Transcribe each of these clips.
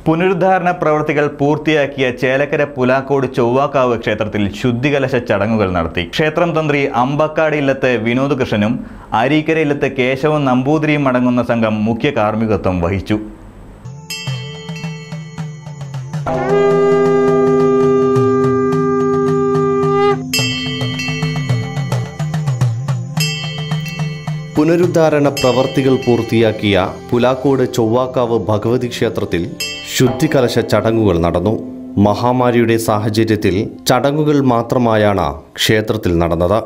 പുനരുദ്ധാരണ പ്രവൃത്തികൾ പൂർത്തിയാക്കിയ ചേലക്കര പുലാക്കോട് ചൊവ്വാക്കാവ് ക്ഷേത്രത്തിൽ ശുദ്ധികലശ ചടങ്ങുകൾ നടത്തി ക്ഷേത്രം തന്ത്രി അമ്പക്കാട് ഇല്ലത്ത് വിനോദ് കൃഷ്ണനും അരീക്കര ഇല്ലത്ത് കേശവൻ നമ്പൂതിരിയും അടങ്ങുന്ന സംഘം മുഖ്യ കാർമ്മികത്വം വഹിച്ചു പുനരുദ്ധാരണ പ്രവർത്തികൾ പൂർത്തിയാക്കിയ പുലാക്കോട് ചൊവ്വാക്കാവ് ഭഗവതി ക്ഷേത്രത്തിൽ ശുദ്ധികലശ ചടങ്ങുകൾ നടന്നു മഹാമാരിയുടെ സാഹചര്യത്തിൽ ചടങ്ങുകൾ മാത്രമായാണ് ക്ഷേത്രത്തിൽ നടന്നത്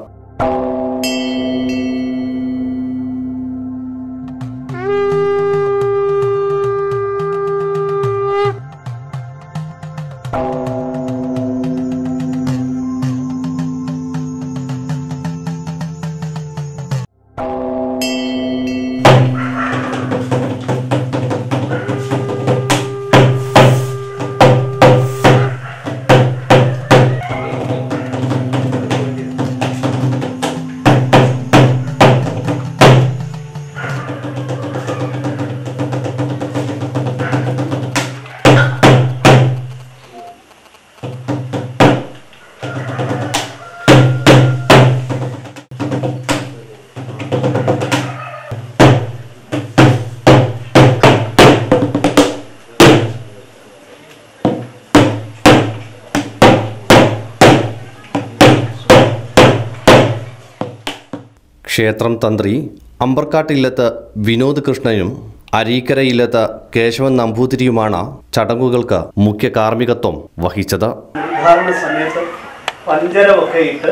ക്ഷേത്രം തന്ത്രി അമ്പർക്കാട്ടില്ലത്ത് വിനോദ് കൃഷ്ണനും അരീക്കര ഇല്ലത്ത് കേശവൻ നമ്പൂതിരിയുമാണ് ചടങ്ങുകൾക്ക് മുഖ്യ കാർമ്മികത്വം വഹിച്ചത് ഉദ്ഘാടന സമയത്ത് പഞ്ചരമൊക്കെ ഇട്ട്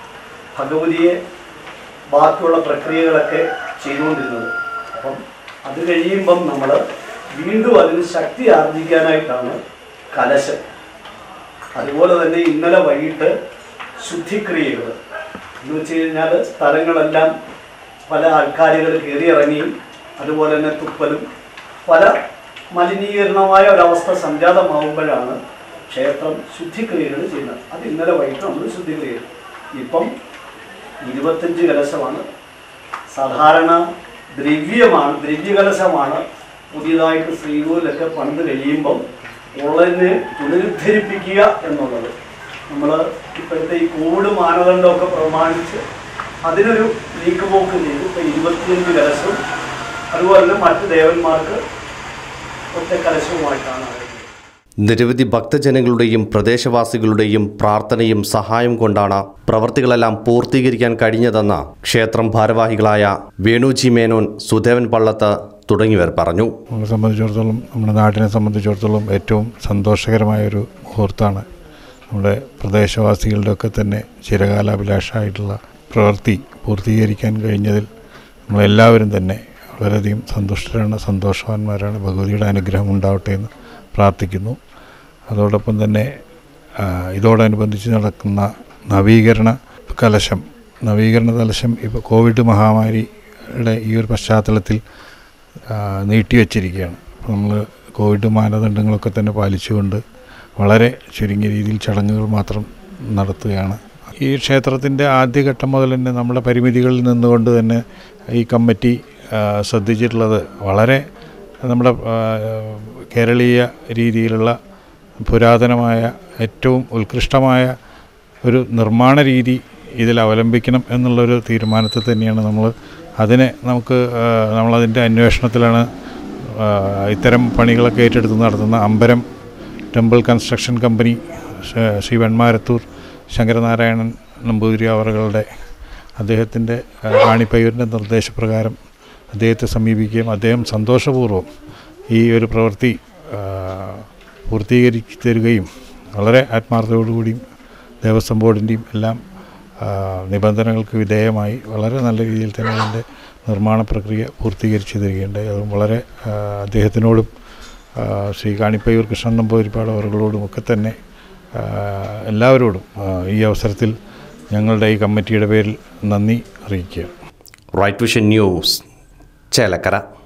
ഭഗവതിയെ ബാക്കിയുള്ള പ്രക്രിയകളൊക്കെ ചെയ്തുകൊണ്ടിരുന്നത് അപ്പം അത് കഴിയുമ്പം നമ്മൾ വീണ്ടും അതിന് ശക്തി ആർജിക്കാനായിട്ടാണ് കലശം അതുപോലെ തന്നെ ഇന്നലെ വൈകിട്ട് ശുദ്ധിക്രിയകൾ എന്ന് വെച്ച് കഴിഞ്ഞാൽ സ്ഥലങ്ങളെല്ലാം പല ആൾക്കാരുകൾ കയറിയിറങ്ങിയും അതുപോലെ തന്നെ തുപ്പലും പല മലിനീകരണമായ ഒരവസ്ഥ സംജാതമാവുമ്പോഴാണ് ക്ഷേത്രം ശുദ്ധിക്രിയകൾ ചെയ്യുന്നത് അത് ഇന്നലെ വൈകിട്ട് നമ്മൾ ശുദ്ധിക്രിയ ഇപ്പം ഇരുപത്തഞ്ച് കലശമാണ് സാധാരണ ദ്രവ്യമാണ് ദ്രവ്യകലശമാണ് പുതിയതായിട്ട് ശ്രീകോവിലൊക്കെ പണിത് കഴിയുമ്പം ഉള്ളതിനെ പുനരുദ്ധരിപ്പിക്കുക എന്നുള്ളത് നമ്മൾ ഇപ്പോഴത്തെ ഈ കോവിഡ് മാനദണ്ഡമൊക്കെ പ്രമാണിച്ച് അതിനൊരു നീക്കുപോക്ക് ചെയ്തു ഇപ്പം ഇരുപത്തിയഞ്ച് കലശവും അതുപോലെ തന്നെ മറ്റ് ദേവന്മാർക്ക് ഒറ്റ കലശവുമായിട്ടാണ് അറിയുന്നത് നിരവധി ഭക്തജനങ്ങളുടെയും പ്രദേശവാസികളുടെയും പ്രാർത്ഥനയും സഹായം കൊണ്ടാണ് പ്രവർത്തികളെല്ലാം പൂർത്തീകരിക്കാൻ കഴിഞ്ഞതെന്ന് ക്ഷേത്രം ഭാരവാഹികളായ വേണുജി മേനോൻ സുദേവൻ പള്ളത്ത് തുടങ്ങിയവർ പറഞ്ഞു നമ്മളെ സംബന്ധിച്ചിടത്തോളം നമ്മുടെ നാടിനെ സംബന്ധിച്ചിടത്തോളം ഏറ്റവും സന്തോഷകരമായ ഒരു മുഹൂർത്തമാണ് നമ്മുടെ പ്രദേശവാസികളുടെ ഒക്കെ തന്നെ ചിരകാലാഭിലാഷമായിട്ടുള്ള പ്രവൃത്തി പൂർത്തീകരിക്കാൻ കഴിഞ്ഞതിൽ നമ്മളെല്ലാവരും തന്നെ വളരെയധികം സന്തുഷ്ടരാണ് സന്തോഷവാന്മാരാണ് ഭഗവതിയുടെ അനുഗ്രഹം ഉണ്ടാവട്ടെ എന്ന് പ്രാർത്ഥിക്കുന്നു അതോടൊപ്പം തന്നെ ആ, ഇതോടനുബന്ധിച്ച് നടക്കുന്ന നവീകരണ കലശം നവീകരണ കലശം ഇപ്പോൾ കോവിഡ് മഹാമാരിയുടെ ഈ ഒരു പശ്ചാത്തലത്തിൽ ആ, നീട്ടിവെച്ചിരിക്കുകയാണ് അപ്പോൾ നമ്മൾ കോവിഡ് മാനദണ്ഡങ്ങളൊക്കെ തന്നെ പാലിച്ചുകൊണ്ട് വളരെ ചുരുങ്ങിയ രീതിയിൽ ചടങ്ങുകൾ മാത്രം നടത്തുകയാണ് ഈ ക്ഷേത്രത്തിൻ്റെ ആദ്യഘട്ടം മുതൽ തന്നെ നമ്മുടെ പരിമിതികളിൽ നിന്നുകൊണ്ട് തന്നെ ഈ കമ്മിറ്റി ആ, ശ്രദ്ധിച്ചിട്ടുള്ളത് വളരെ നമ്മുടെ ആ, കേരളീയ രീതിയിലുള്ള പുരാതനമായ ഏറ്റവും ഉത്കൃഷ്ടമായ ഒരു നിർമ്മാണ രീതി ഇതിൽ അവലംബിക്കണം എന്നുള്ളൊരു തീരുമാനത്തിൽ തന്നെയാണ് നമ്മൾ അതിനെ നമുക്ക് ആ, നമ്മളതിൻ്റെ അന്വേഷണത്തിലാണ് ആ, ഇത്തരം പണികളൊക്കെ ഏറ്റെടുത്ത് നടത്തുന്ന അമ്പരം temple construction company Shri- Shri Venmarathur Sankaranarayanan Namboothiri അവറുകളുടെ അദ്ദേഹത്തിൻ്റെ ആ, റാണിപ്പയ്യൂരിൻ്റെ നിർദ്ദേശപ്രകാരം അദ്ദേഹത്തെ സമീപിക്കുകയും അദ്ദേഹം സന്തോഷപൂർവ്വം ഈ ഒരു പ്രവൃത്തി ആ, പൂർത്തീകരിച്ച് തരികയും വളരെ ആത്മാർത്ഥതയോടുകൂടിയും ദേവസ്വം ബോർഡിൻ്റെയും എല്ലാം ആ, നിബന്ധനകൾക്ക് വിധേയമായി വളരെ നല്ല രീതിയിൽ തന്നെ അതിൻ്റെ നിർമ്മാണ പ്രക്രിയ പൂർത്തീകരിച്ച് തരികയുണ്ടായി അതും വളരെ ആ, അദ്ദേഹത്തിനോടും ആ, ശ്രീ കാണിപ്പയ്യൂർ കൃഷ്ണൻ നമ്പൂതിരിപ്പാട് അവരുകളോടും ഒക്കെ തന്നെ ആ, എല്ലാവരോടും ആ, ഈ അവസരത്തിൽ ഞങ്ങളുടെ ഈ കമ്മിറ്റിയുടെ പേരിൽ നന്ദി അറിയിക്കുക റൈറ്റ് വിഷൻ ന്യൂസ് ചേലക്കര